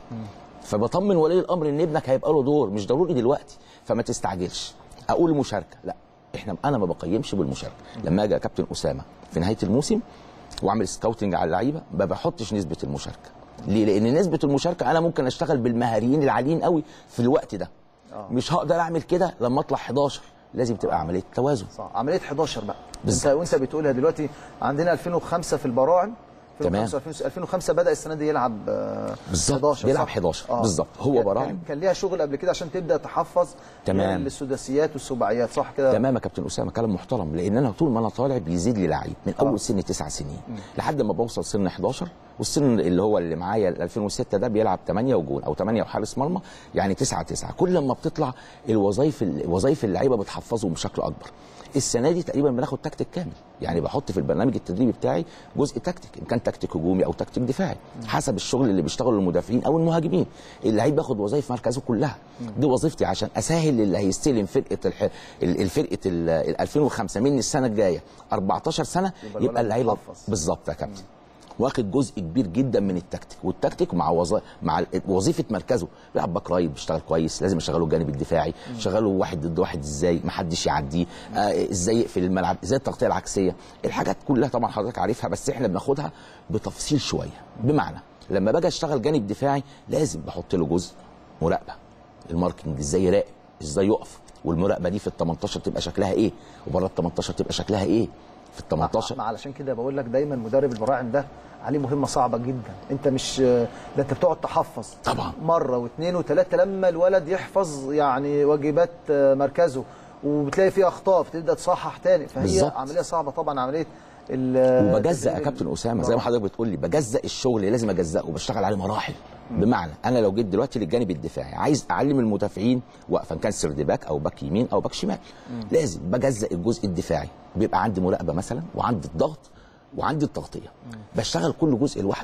فبطمن ولي الامر ان ابنك هيبقى له دور مش ضروري دلوقتي فما تستعجلش اقول مشاركه لا احنا انا ما بقيمش بالمشاركه لما اجي يا كابتن اسامه في نهايه الموسم واعمل سكاوتنج على اللعيبه ما بحطش نسبه المشاركه ليه لان نسبه المشاركه انا ممكن اشتغل بالمهاريين العاليين قوي في الوقت ده آه. مش هقدر اعمل كده لما اطلع 11 لازم تبقى عمليه توازن صح عمليه 11 بقى بالظبط. انت وانت بتقولها دلوقتي عندنا 2005 في البراعم تمام. 2005 2005 بدا السنه دي يلعب آه، بالظبط. 11 بيلعب صح؟ 11 بالظبط. هو كان- براعم. كان- كان ليها شغل قبل كده عشان تبدا تحفظ تمام. من السداسيات والسباعيات صح كده تمام يا كابتن اسامه كلام محترم لان انا طول ما انا طالع بيزيد لي لعيب من آه. اول سن تسع سنين لحد ما بوصل سن 11 والسن اللي هو اللي معايا ال 2006 ده بيلعب 8 وجون او 8 وحارس مرمى يعني 9 9 كل ما بتطلع الوظائف وظائف اللعيبه بتحفظهم بشكل اكبر السنه دي تقريبا بناخد تكتيك كامل يعني بحط في البرنامج التدريبي بتاعي جزء تكتيك ان كان تكتيك هجومي او تكتيك دفاعي حسب الشغل اللي بيشتغله المدافعين او المهاجمين اللعيب بياخد وظائف مركزه كلها دي وظيفتي عشان اسهل للي هيستلم فرقه الح... ال- الفرقه ال ال 2005 مني السنه الجايه 14 سنه يبقى يبقى, الولد اللعيبه متحفظ. بالظبط يا كابتن واخد جزء كبير جدا من التكتيك والتكتيك مع وظ... مع ال- وظيفه مركزه بيلعب باك رايت بيشتغل كويس لازم اشغله الجانب الدفاعي شغله واحد ضد واحد ازاي ما حدش يعديه آه ازاي يقفل الملعب ازاي التغطيه العكسيه الحاجات كلها طبعا حضرتك عارفها بس احنا بناخدها بتفصيل شويه بمعنى لما باجي اشتغل جانب دفاعي لازم بحط له جزء مراقبه الماركتنج ازاي يراقب ازاي يقف والمراقبه دي في ال 18 تبقى شكلها ايه وبره ال 18 تبقى شكلها ايه في ال 18 ما علشان كده بقول لك دايما مدرب البراعم ده عليه مهمه صعبه جدا انت مش ده انت بتقعد تحفظ طبعا. مره واثنين وثلاثه لما الولد يحفظ يعني واجبات آه، مركزه وبتلاقي فيه اخطاء فتبدا تصحح تاني فهي بالظبط. عمليه صعبه طبعا عمليه ال- وبجزأ يا تدريب كابتن اسامه زي ما البراعم. حضرتك بتقول لي بجزأ الشغل اللي لازم اجزأه وبشتغل عليه مراحل بمعنى انا لو جيت دلوقتي للجانب الدفاعي عايز اعلم المدافعين وقفا كان سرد باك او باك يمين او باك شمال لازم بجزأ الجزء الدفاعي بيبقى عندي مراقبه مثلا وعندي الضغط وعندي التغطيه بشتغل كل جزء لوحده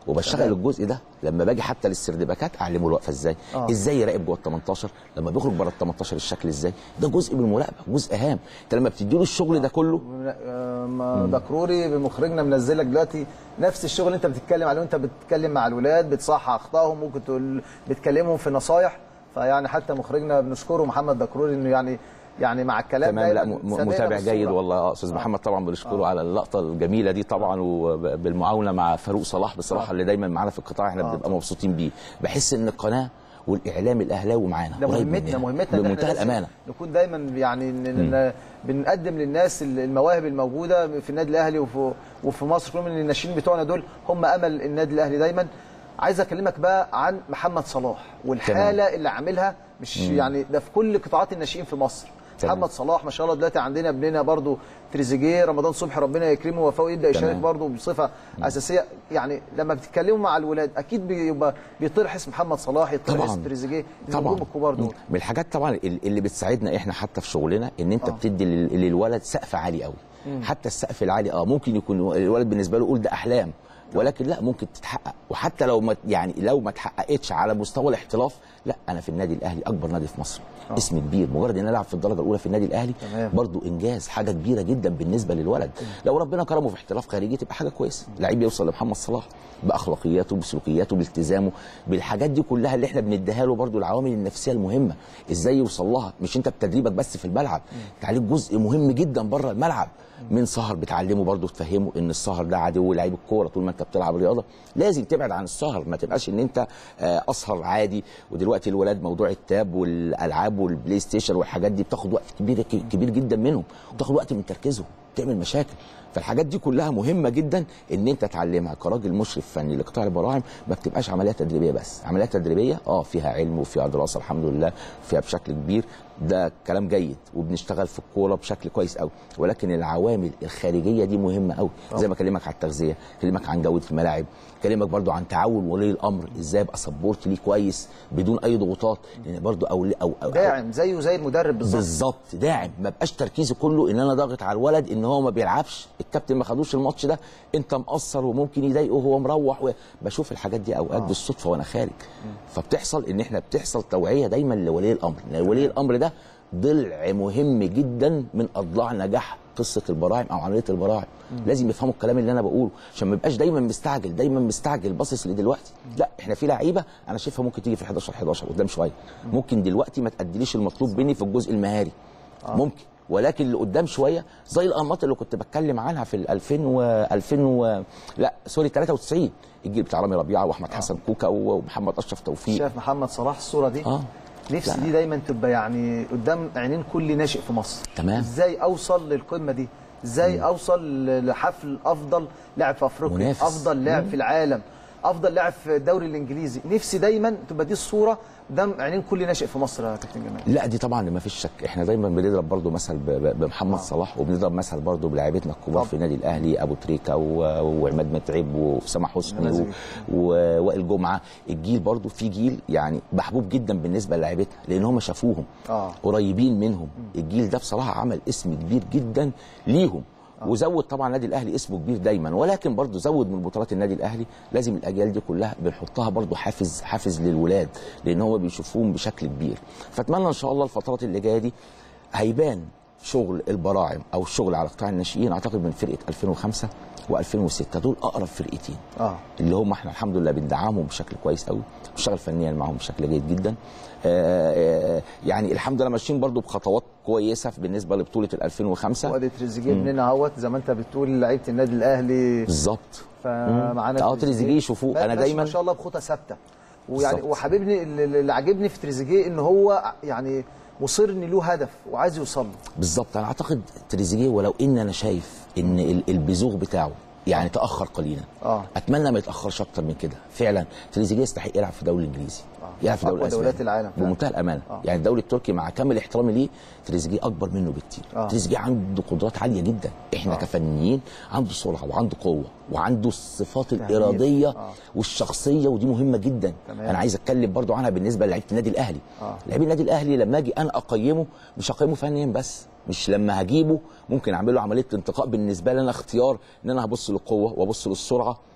وبشتغل تمام. الجزء ده لما باجي حتى للسردباكات اعلمه الوقفه ازاي آه. ازاي يراقب جوه ال 18 لما بيخرج بره ال 18 الشكل ازاي ده جزء من المراقبه جزء هام انت لما بتديله الشغل ده كله آه، ما دكروري بمخرجنا منزل لك دلوقتي نفس الشغل اللي انت بتتكلم عليه وانت بتتكلم مع الولاد بتصحح اخطائهم ممكن تقول بتكلمهم في نصايح فيعني حتى مخرجنا بنشكره محمد دكروري انه يعني يعني مع الكلام تمام لا دايماً م- سابقنا متابع بالصورة. جيد والله اه استاذ محمد طبعا بنشكره على اللقطه الجميله دي طبعا وبالمعاونه مع فاروق صلاح بصراحه اللي دايما معانا في القطاع احنا بنبقى مبسوطين بيه بحس ان القناه والاعلام الاهلاوي معانا ده قريب مهمتنا مننا. مهمتنا إن إحنا بمنتهى لازم الامانه نكون دايما يعني ن- ن- بنقدم للناس المواهب الموجوده في النادي الاهلي وفي وفي مصر كل من الناشئين بتوعنا دول هم امل النادي الاهلي دايما عايز اكلمك بقى عن محمد صلاح والحاله اللي عاملها مش يعني ده في كل قطاعات الناشئين في مصر تمام. محمد صلاح ما شاء الله دلوقتي عندنا ابننا برضو تريزيجيه رمضان صبحي ربنا يكرمه وفاء يبدا يشارك تمام. برضو بصفه اساسيه يعني لما بتتكلموا مع الولاد اكيد بيبقى بيطرح اسم محمد صلاح يطرح طبعاً. اسم تريزيجيه طبعا النجوم الكبار دول من الحاجات طبعا ال- اللي بتساعدنا احنا حتى في شغلنا ان انت آه. بتدي لل- للولد سقف عالي قوي حتى السقف العالي اه ممكن يكون الولد بالنسبه له يقول ده احلام ولكن لا ممكن تتحقق وحتى لو ما يعني لو ما اتحققتش على مستوى الاحتراف لا انا في النادي الاهلي اكبر نادي في مصر آه. اسم كبير مجرد ان انا العب في الدرجه الاولى في النادي الاهلي تمام. برضو انجاز حاجه كبيره جدا بالنسبه للولد لو ربنا كرمه في احتراف خارجي تبقى حاجه كويسه لعيب يوصل لمحمد صلاح باخلاقياته بسلوكياته بالتزامه بالحاجات دي كلها اللي احنا بنديها له برضو العوامل النفسيه المهمه ازاي يوصل لها مش انت بتدريبك بس في الملعب انت عليك جزء مهم جدا بره الملعب من سهر بتعلمه برضو تفهمه ان السهر ده عدو لعيب الكوره طول ما انت بتلعب رياضه لازم تبعد عن السهر ما تبقاش ان انت آه، اسهر عادي ودلوقتي الولاد موضوع التاب والالعاب والبلاي ستيشن والحاجات دي بتاخد وقت كبير كبير جدا منهم وبتاخد وقت من تركيزهم تعمل مشاكل فالحاجات دي كلها مهمه جدا ان انت تعلمها كراجل مشرف فني لقطاع البراعم ما بتبقاش عمليه تدريبيه بس عمليه تدريبيه اه فيها علم وفيها دراسه الحمد لله فيها بشكل كبير ده كلام جيد وبنشتغل في الكوره بشكل كويس قوي ولكن العوامل الخارجيه دي مهمه قوي زي ما اكلمك على التغذيه اكلمك عن جوده الملاعب اكلمك برضو عن تعاون ولي الامر ازاي ابقى سبورت ليه كويس بدون اي ضغوطات لان برضو او او, أو, أو داعم زيه زي المدرب بالظبط بالظبط داعم ما بقاش تركيزي كله ان انا ضاغط على الولد ان هو ما بيلعبش الكابتن ما خدوش الماتش ده انت مقصر وممكن يضايقه وهو مروح و... بشوف الحاجات دي اوقات آه. بالصدفه وانا خارج فبتحصل ان احنا بتحصل توعيه دايما لولي الامر لان ولي الامر ده ضلع مهم جدا من اضلاع نجاح قصه البراعم او عمليه البراعم لازم يفهموا الكلام اللي انا بقوله عشان ما يبقاش دايما مستعجل دايما مستعجل باصص لدلوقتي لا احنا في لعيبه انا شايفها ممكن تيجي في 11 11 قدام شويه ممكن دلوقتي ما تاديليش المطلوب مني في الجزء المهاري ممكن ولكن اللي قدام شويه زي الانماط اللي كنت بتكلم عنها في ال 2000 و 2000 و لا سوري 93 الجيل بتاع رامي ربيعه واحمد حسن كوكا ومحمد اشرف توفيق شايف محمد صلاح الصوره دي اه نفسي لا. دي دايما تبقى يعني قدام عينين كل ناشئ في مصر تمام. ازاي اوصل للقمه دي ازاي اوصل لحفل افضل لاعب في افريقيا منافس. افضل لاعب في العالم افضل لاعب في الدوري الانجليزي نفسي دايما تبقى دي الصوره قدام عينين كل ناشئ في مصر يا كابتن جمال لا دي طبعا ما فيش شك احنا دايما بنضرب برضو مثل ب- ب- بمحمد صلاح وبنضرب مثل برضو بلاعيبتنا الكبار طب. في النادي الاهلي ابو تريكه و- وعماد متعب وسامح حسني نماذج. و- ووائل جمعه الجيل برضو في جيل يعني محبوب جدا بالنسبه للاعيبتنا لان هم شافوهم آه. قريبين منهم الجيل ده بصراحه عمل اسم كبير جدا ليهم وزود طبعا النادي الاهلي اسمه كبير دايما ولكن برضه زود من بطولات النادي الاهلي لازم الاجيال دي كلها بنحطها برضه حافز حافز للولاد لان هم بيشوفوهم بشكل كبير فاتمنى ان شاء الله الفترات اللي جايه دي هيبان شغل البراعم او الشغل على قطاع الناشئين اعتقد من فرقه 2005 و2006 دول اقرب فرقتين اه اللي هم احنا الحمد لله بندعمهم بشكل كويس قوي بنشتغل فنيا معاهم بشكل جيد جدا آه، آه، يعني الحمد لله ماشيين برضو بخطوات كويسه بالنسبه لبطوله ال 2005 وادي تريزيجيه ابننا اهوت زي ما انت بتقول لعيبه النادي الاهلي بالظبط فمعانا اه تريزيجيه يشوفوه انا ماشي دايما ما شاء الله بخطى ثابته ويعني بالظبط. وحبيبني اللي اللي عاجبني في تريزيجيه ان هو يعني مصر ان له هدف وعايز يوصل له بالظبط انا اعتقد تريزيجيه ولو ان انا شايف ان ال- البزوغ بتاعه يعني تاخر قليلا آه. اتمنى ما يتاخرش اكتر من كده فعلا تريزيجيه يستحق يلعب في الدوري الانجليزي يلعب في الدوري أقوى الاسباني دوريات العالم فعلا. بمنتهى الامانه آه. يعني الدوري التركي مع كامل احترامي ليه تريزيجيه اكبر منه بكتير آه. تريزيجيه عنده قدرات عاليه جدا احنا آه. كفنيين عنده سرعه وعنده قوه وعنده الصفات تهديف. الاراديه آه. والشخصيه ودي مهمه جدا تمام. انا عايز اتكلم برضو عنها بالنسبه لعيبه النادي الاهلي آه. لاعبي النادي الاهلي لما اجي انا اقيمه مش هقيمه فنيا بس مش لما هجيبه ممكن اعمل له عمليه انتقاء بالنسبه لي انا اختيار ان انا هبص للقوه وابص للسرعه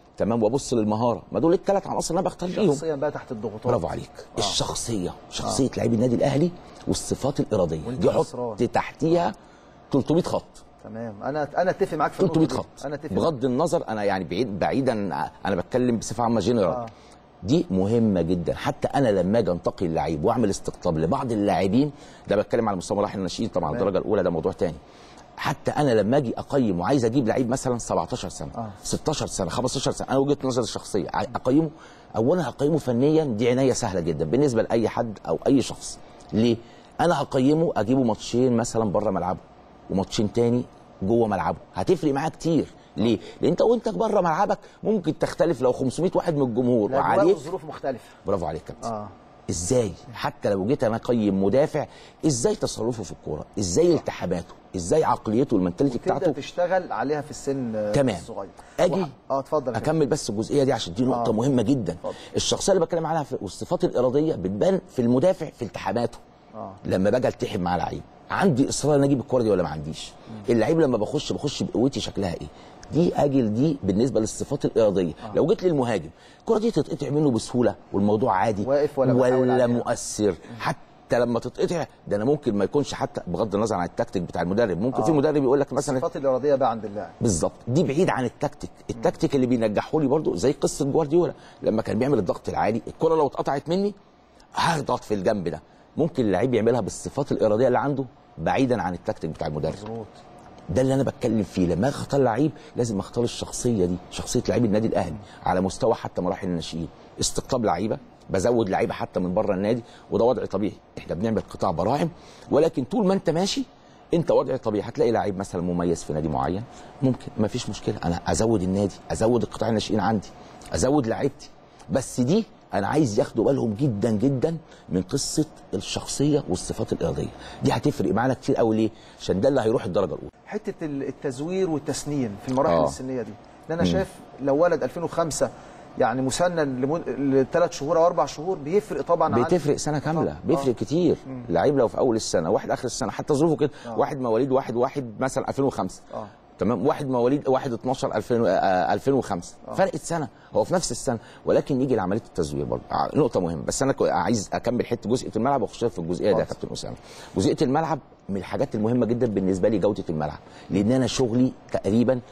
تمام وابص للمهاره ما دول الثلاث عناصر اللي انا بختار بيهم شخصيا بقى تحت الضغوطات برافو عليك آه. الشخصيه شخصيه لعيب النادي الاهلي والصفات الاراديه وانت دي خسران. حط تحتيها 300 خط تمام انا انا اتفق معاك في 300 النقطة دي. خط انا اتفق بغض النظر انا يعني بعيد بعيدا انا بتكلم بصفه عامه جنرال آه. دي مهمه جدا حتى انا لما اجي انتقي اللعيب واعمل استقطاب لبعض اللاعبين ده بتكلم على مستوى مراحل الناشئين طبعا تمام. الدرجه الاولى ده موضوع تاني حتى انا لما اجي اقيم وعايز اجيب لعيب مثلا 17 سنه آه. 16 سنه 15 سنه انا وجهه نظري الشخصيه ع- اقيمه اولا هقيمه فنيا دي عنايه سهله جدا بالنسبه لاي حد او اي شخص ليه انا هقيمه اجيبه ماتشين مثلا بره ملعبه وماتشين تاني جوه ملعبه هتفرق معاه كتير ليه؟ لان انت وانت بره ملعبك ممكن تختلف لو 500 واحد من الجمهور الأجواء وعليك والظروف مختلفه برافو عليك يا كابتن اه ازاي حتى لو جيت انا اقيم مدافع ازاي تصرفه في الكوره ازاي التحاماته ازاي عقليته والمنتاليتي تبدا بتاعته تشتغل عليها في السن آه، تمام. الصغير اجي وح- اه اتفضل يا كابتن. اكمل بس الجزئيه دي عشان دي نقطه آه. مهمه جدا اتفضل. الشخصيه اللي بتكلم عنها في والصفات الاراديه بتبان في المدافع في التحاماته آه. لما باجي التحم مع لعيب عندي اصرار ان اجيب الكوره دي ولا ما عنديش اللعيب لما بخش بخش بقوتي شكلها ايه دي اجل دي بالنسبه للصفات الاراديه آه. لو جيت للمهاجم الكوره دي تتقطع منه بسهوله والموضوع عادي واقف ولا بحاول ولا عليها؟ مؤثر حتى لما تتقطع ده انا ممكن ما يكونش حتى بغض النظر عن التكتيك بتاع المدرب ممكن آه. في مدرب يقول لك مثلا الصفات الاراديه بقى عند اللاعب بالظبط دي بعيد عن التكتيك التكتيك اللي بينجحوا لي برضو زي قصه جوارديولا لما كان بيعمل الضغط العالي الكره لو اتقطعت مني هضغط في الجنب ده ممكن اللعيب يعملها بالصفات الاراديه اللي عنده بعيدا عن التكتيك بتاع المدرب مظبوط ده اللي انا بتكلم فيه لما أجي اختار لعيب لازم اختار الشخصيه دي شخصيه لعيب النادي الاهلي على مستوى حتى مراحل الناشئين استقطاب لعيبه بزود لعيبه حتى من بره النادي وده وضع طبيعي احنا بنعمل قطاع براعم ولكن طول ما انت ماشي انت وضع طبيعي هتلاقي لعيب مثلا مميز في نادي معين ممكن ما فيش مشكله انا ازود النادي ازود القطاع الناشئين عندي ازود لعيبتي بس دي انا عايز ياخدوا بالهم جدا جدا من قصه الشخصيه والصفات الاراديه دي هتفرق معانا كتير قوي ليه عشان ده اللي هيروح الدرجه الاولى حته ال- التزوير والتسنين في المراحل آه. السنيه دي لان انا شايف لو ولد 2005 يعني مسنن لثلاث شهور او اربع شهور بيفرق طبعا عن بتفرق سنه كامله آه. بيفرق كتير اللعيب لو في اول السنه واحد اخر السنه حتى ظروفه كده آه. واحد مواليد واحد واحد مثلا 2005 اه تمام واحد مواليد 1 12 2000 آه، 2005 فرقت سنه هو في نفس السنه ولكن يجي لعمليه التزوير برضه ع- نقطه مهمه بس انا كو- عايز اكمل حته جزئيه الملعب واخش في الجزئيه دي يا اتفضل. كابتن اسامه جزئيه الملعب من الحاجات المهمه جدا بالنسبه لي جوده الملعب لان انا شغلي تقريبا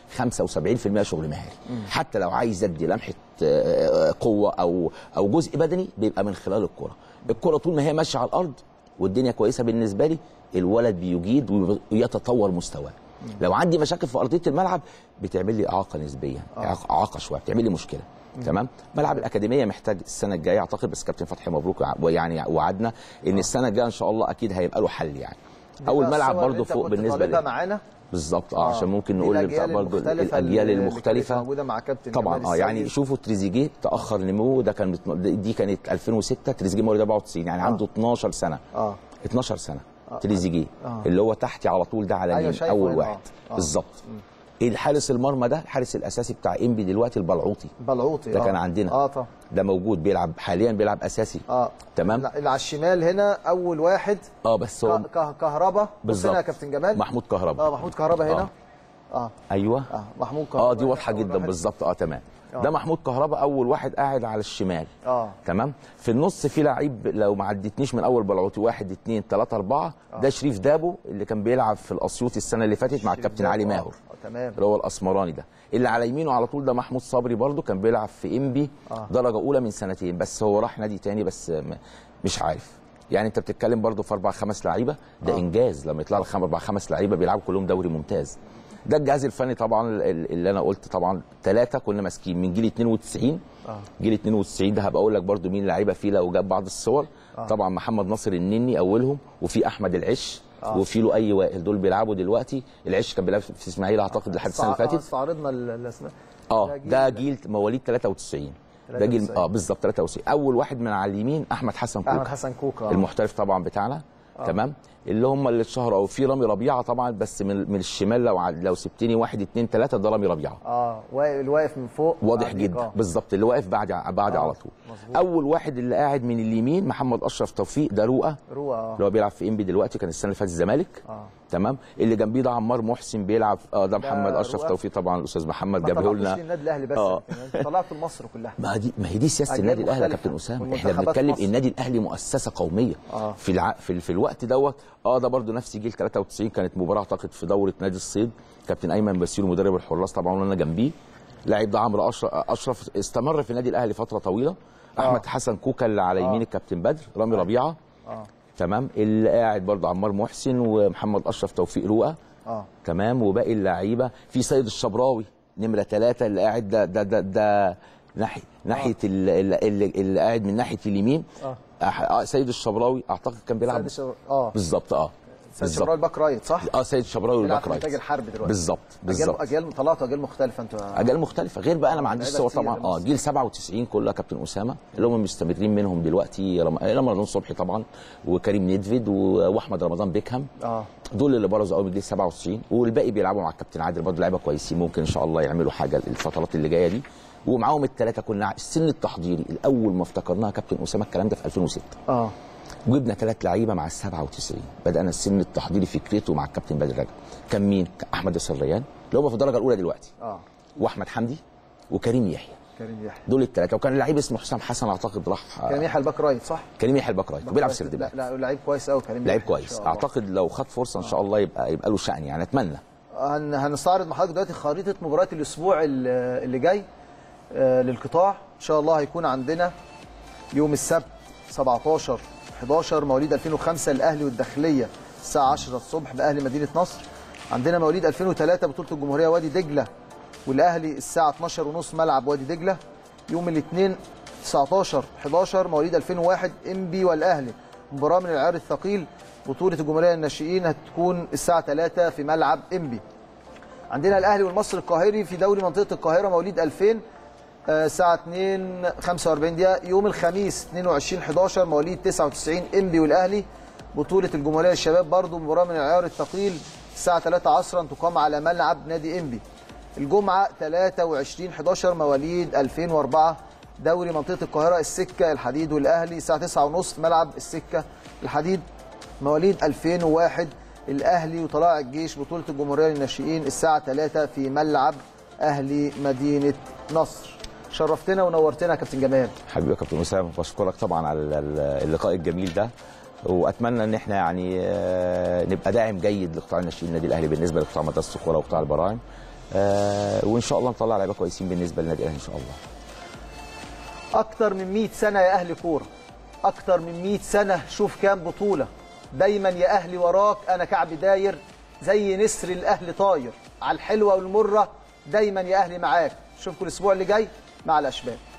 75% شغل مهاري حتى لو عايز ادي لمحه آه، قوه او او جزء بدني بيبقى من خلال الكره الكره طول ما هي ماشيه على الارض والدنيا كويسه بالنسبه لي الولد بيجيد ويتطور مستواه لو عندي مشاكل في ارضيه الملعب بتعمل لي اعاقه نسبيا إعاقة- اعاقه شويه بتعمل لي مشكله تمام ملعب الاكاديميه محتاج السنه الجايه اعتقد بس كابتن فتحي مبروك وع- ويعني وعدنا ان السنه الجايه ان شاء الله اكيد هيبقى له حل يعني اول بقى ملعب الصور اللي برضه أنت فوق كنت بالنسبه طالبها لي معانا بالظبط اه عشان ممكن دي نقول الأجيال برضه المختلفة الاجيال اللي- اللي كانت المختلفه موجوده مع كابتن طبعا جمال اه يعني السيد. شوفوا تريزيجيه تاخر نموه ده كان بت- دي كانت 2006 تريزيجيه مواليد 94 يعني آه. عنده 12 سنه اه 12 سنه تريزيجيه آه. اللي هو تحتي على طول ده على أيوة اليمين شايفه اول هنا، واحد آه. آه. بالظبط الحارس المرمى ده الحارس الاساسي بتاع انبي دلوقتي البلعوطي بلعوطي ده آه. كان عندنا. اه طبعا ده موجود بيلعب حاليا بيلعب اساسي اه تمام لا، اللي على الشمال هنا اول واحد اه بس هو ك- ك- كهربا بص بالظبط. هنا يا كابتن جمال محمود كهربا اه محمود كهربا هنا آه. اه ايوه اه محمود كهربا اه دي واضحه أول جدا واحد. بالظبط اه تمام آه. ده محمود كهربا اول واحد قاعد على الشمال اه تمام في النص في لعيب لو ما عدتنيش من اول بلعوتي واحد اثنين ثلاثة أربعة ده شريف دابو اللي كان بيلعب في الأسيوطي السنة اللي فاتت مع الكابتن علي آه، ماهر آه، تمام اللي هو الأسمراني ده اللي على يمينه على طول ده محمود صبري برضو كان بيلعب في إنبي آه. درجة أولى من سنتين بس هو راح نادي تاني بس م- مش عارف يعني انت بتتكلم برضو في اربع خمس لعيبه ده آه. انجاز لما يطلع لك خم- اربع خمس لعيبه بيلعبوا كلهم دوري ممتاز ده الجهاز الفني طبعا ال- ال- اللي انا قلت طبعا ثلاثه كنا ماسكين من جيل 92 آه. جيل 92 ده هبقى اقول لك برضو مين لعيبه فيه لو جاب بعض الصور آه. طبعا محمد ناصر النني اولهم وفي احمد العش آه. وفي له اي وائل دول بيلعبوا دلوقتي العش كان بيلعب في اسماعيل اعتقد لحد السنه اللي استع- آه، فاتت استعرضنا ال- الاسماء اه ده جيل مواليد 93 ده جيل 93. اه بالظبط 93 اول واحد من على اليمين احمد حسن كوكا احمد حسن كوكا آه. المحترف طبعا بتاعنا تمام اللي هم اللي اتشهروا او في رامي ربيعه طبعا بس من من الشمال لو ع- لو سبتني واحد اتنين ثلاثه ده رامي ربيعه اه واقف- اللي واقف من فوق واضح بعديك، جدا آه. بالظبط اللي واقف بعد بعد آه، على طول مظبوط. اول واحد اللي قاعد من اليمين محمد اشرف توفيق ده رؤى روى اه اللي هو بيلعب في انبي دلوقتي كان السنه اللي فاتت الزمالك اه تمام اللي جنبيه ده عمار محسن بيلعب اه ده محمد اشرف رؤى. توفيق طبعا الاستاذ محمد ما جابه طلعتوش لنا للنادي الاهلي بس آه. يمكن، طلعت مصر كلها ما دي ما هي دي سياسه أجيال النادي الاهلي يا مختلفة. كابتن اسامه احنا والمنتخبات بنتكلم مصر. النادي الاهلي مؤسسه قوميه آه. في الع... في, ال... في الوقت دوت اه ده برضو نفس جيل 93 كانت مباراه اعتقد في دوره نادي الصيد كابتن ايمن بسير مدرب الحراس طبعا وانا جنبيه لاعب ده عمرو أشرف, اشرف استمر في النادي الاهلي فتره طويله احمد حسن كوكا اللي على يمين الكابتن بدر رامي ربيعه اه تمام اللي قاعد برضو عمار محسن ومحمد اشرف توفيق رؤى اه تمام وباقي اللعيبه في سيد الشبراوي نمره ثلاثه اللي قاعد ده ده ده, ده ناحيه ناحيه اللي, اللي, اللي قاعد من ناحيه اليمين آه. أح- آه سيد الشبراوي اعتقد كان بيلعب سيد الشبراوي- اه بالظبط اه سيد الشبراوي الباك رايت صح؟ اه سيد الشبراوي بيلعب والباك في انتاج رايت الحرب دلوقتي بالظبط بالظبط اجيال اجيال طلعتوا اجيال مختلفه انتوا اجيال مختلفه غير بقى انا ما عنديش لعيبة صور طبعا كتير اه لسه. جيل 97 كله يا كابتن اسامه اللي هم مستمرين منهم دلوقتي رم... رمضان صبحي طبعا وكريم نيدفيد و... واحمد رمضان بيكهام اه دول اللي برزوا قوي من جيل 97 والباقي بيلعبوا مع الكابتن عادل برضه لعيبه كويسين ممكن ان شاء الله يعملوا حاجه الفترات اللي جايه دي ومعاهم الثلاثه كنا السن التحضيري الاول ما افتكرناها كابتن اسامه الكلام ده في 2006 اه جبنا ثلاث لعيبه مع ال 97 بدانا السن التحضيري فكرته مع الكابتن بدر رجب كان مين؟ كان احمد السريان اللي هو في الدرجه الاولى دلوقتي اه واحمد حمدي وكريم يحيى كريم يحيى دول الثلاثه وكان لعيب اسمه حسام حسن اعتقد راح كريم يحيى الباك رايت صح؟ كريم يحيى الباك رايت وبيلعب كويس. سرد لا باك لا لعيب كويس قوي كريم لعيب يحيى إن كويس شاء الله. اعتقد لو خد فرصه ان شاء الله يبقى يبقى له شأن يعني اتمنى هن هنستعرض مع حضرتك دلوقتي خريطه مباريات الاسبوع ال- اللي جاي آه، للقطاع ان شاء الله هيكون عندنا يوم السبت 17 11 مواليد 2005 الاهلي والداخليه الساعه 10 الصبح باهلي مدينه نصر عندنا مواليد 2003 بطوله الجمهوريه وادي دجله والاهلي الساعه 12 ونص ملعب وادي دجله يوم الاثنين 19 11 مواليد 2001 انبي والاهلي مباراه من العيار الثقيل بطوله الجمهوريه للناشئين هتكون الساعه 3 في ملعب انبي عندنا الاهلي والمصري القاهري في دوري منطقه القاهره مواليد 2000 آه، الساعه 2 45 دقيقه يوم الخميس 22 11 مواليد 99 انبي والاهلي بطوله الجمهوريه للشباب برضو مباراه من العيار الثقيل الساعه 3 عصرا تقام على ملعب نادي انبي الجمعه 23 11 مواليد 2004 دوري منطقه القاهره السكه الحديد والاهلي الساعه 9:30 في ملعب السكه الحديد مواليد 2001 الاهلي وطلائع الجيش بطوله الجمهوريه للناشئين الساعه 3 في ملعب اهلي مدينه نصر شرفتنا ونورتنا يا كابتن جمال حبيبي يا كابتن اسامه بشكرك طبعا على ال- اللقاء الجميل ده واتمنى ان احنا يعني آه، نبقى داعم جيد لقطاع الناشئين النادي الاهلي بالنسبه لقطاع مدرسه الكوره وقطاع البراعم آه، وان شاء الله نطلع لعيبه كويسين بالنسبه للنادي الاهلي ان شاء الله اكتر من 100 سنه يا اهلي كوره اكتر من 100 سنه شوف كام بطوله دايما يا اهلي وراك انا كعب داير زي نسر الاهلي طاير على الحلوه والمره دايما يا اهلي معاك اشوفكم الاسبوع اللي جاي مع الاشبال